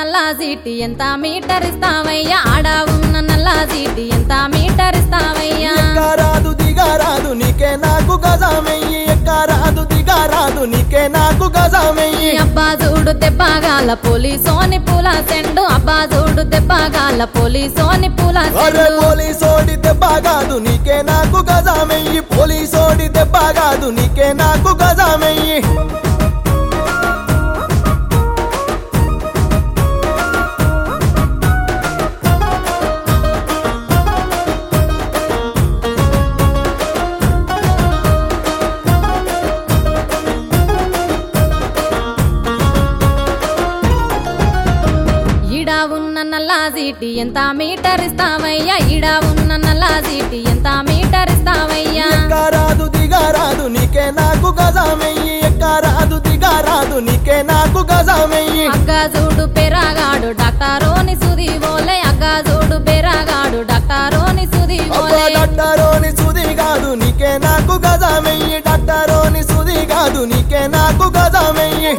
నల్లా సీటి ఎంత మీటర్ ఇస్తావయ్యా ఆడ ఉన్న నల్లా సీటి ఎంత మీటర్ ఇస్తావయ్యా ఎక్కరాదు దిగారాదు నీకే నాకు గజామెయ్యి ఎక్కరాదు దిగారాదు నీకే నాకు గజామెయ్యి అబ్బా చూడు దెబ్బగాల పోలీసోని పూల సెండు అబ్బా చూడు దెబ్బగాల పోలీసోని పూల అరే సెండు పోలీసోడి దెబ్బ కాదు నీకే నాకు గజామెయ్యి పోలీసోడి దెబ్బ కాదు నీకే నాకు గజామెయ్యి ఈడ ఉన్న నల్లా సీటి ఎంత మీటర్ ఇస్తావయ్యా ఈడ ఉన్న నల్లా సీటి ఎంత మీటర్ ఇస్తావయ్యా ఎక్కరాదు దిగారాదు నీకే నాకు గజామెయ్యి ఎక్కరాదు దిగారాదు నీకే నాకు గజామెయ్యి అగ్గ చూడు పెరాగాడు డాక్టరోని సుది ఓలే అగ్గ చూడు పెరాగాడు డాక్టరోని సుది అబ్బా ఓలే డాక్టరోని సుది కాదు నీకే నాకు గజామెయ్యి డాక్టరోని సుది కాదు నీకే నాకు గజామెయ్యి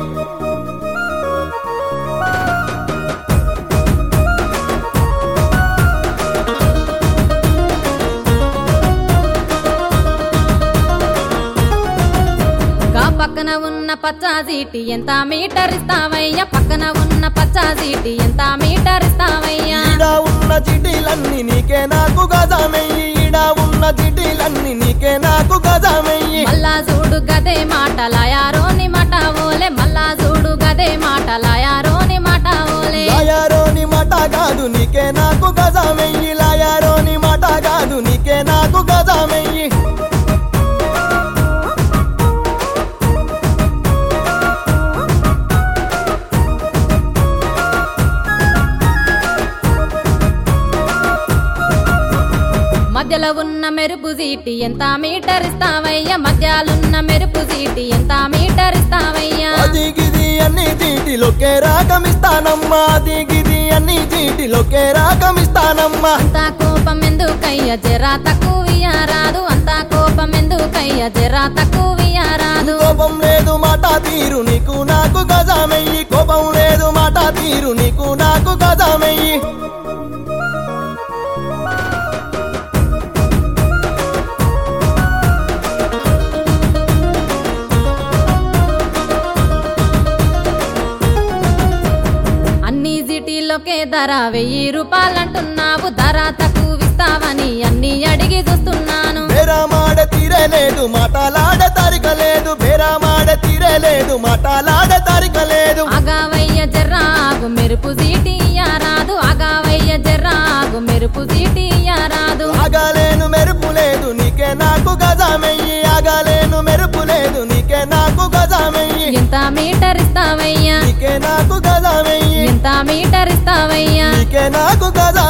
గా పక్కన ఉన్న పచ్చా సీటి ఎంత మీటర్ ఇస్తావయ్యా పక్కన ఉన్న పచ్చా సీటి ఎంత మీటర్ ఇస్తావయ్యా ఈడ ఉన్న చిటీలన్నీ నీకే నాకు గజామెయ్యి ఈడ ఉన్న చిటీలన్నీ నీకే నాకు గజామెయ్యి మల్లా చూడు గదే మాటల యారోని మాట ఓలే మల్లా చూడు గదే మాటల యారోని మాట ఓలే లాయారోని మాట కాదు నీకే నాకు గజామెయ్యి లాయారోని మాట కాదు నీకే నాకు గజామెయ్యి మధ్యలో ఉన్న మెరుపు సీటి ఎంత మీటర్ ఇస్తావయ్యా మధ్యాలున్న మెరుపు సీటి ఎంత మీటర్ ఇస్తావయ్యా అది గిది అన్ని చీటిలోకే రాగమిస్తానమ్మా అది గిది అన్ని చీటిలోకే రాగమిస్తానమ్మా అంతా కోపం ఎందుకయ్య జరా తక్కువ రాదు అంతా కోపం ఎందుకయ్య జరా తక్కువ రాదు కోపం లేదు మాట తీరు నీకు నాకు గజామెయ్యి కోపం లేదు మాట తీరు నీకు నాకు గజామెయ్యి అన్ని సిటీలోకే ధర వెయ్యి రూపాయలంటున్నావు ధర తక్కువ ఇస్తావని అన్ని అడిగి చూస్తున్నాను బేరామాడ తీరలేదు మాటలాడ తరిక లేదు బేరామాడ తీరలేదు మాటలాడ తరిక లేదు అగావయ్య జర్రాగు మెరుపు సీటి రాదు అగావయ్య జర్రాగు మెరుపు సీటి రాదు ఆగలేను మెరుపు లేదు నీకే నాకు గజామెయ్యి ఆగలేను మెరుపు లేదు నీకే నాకు గజామెయ్యి ఎంత మీటర్ ఇస్తావయ్యా నీకే నాకు గజామెయ్యి ఎంత మీటర్ ఇస్తావయ్యా నీకే నాకు గజా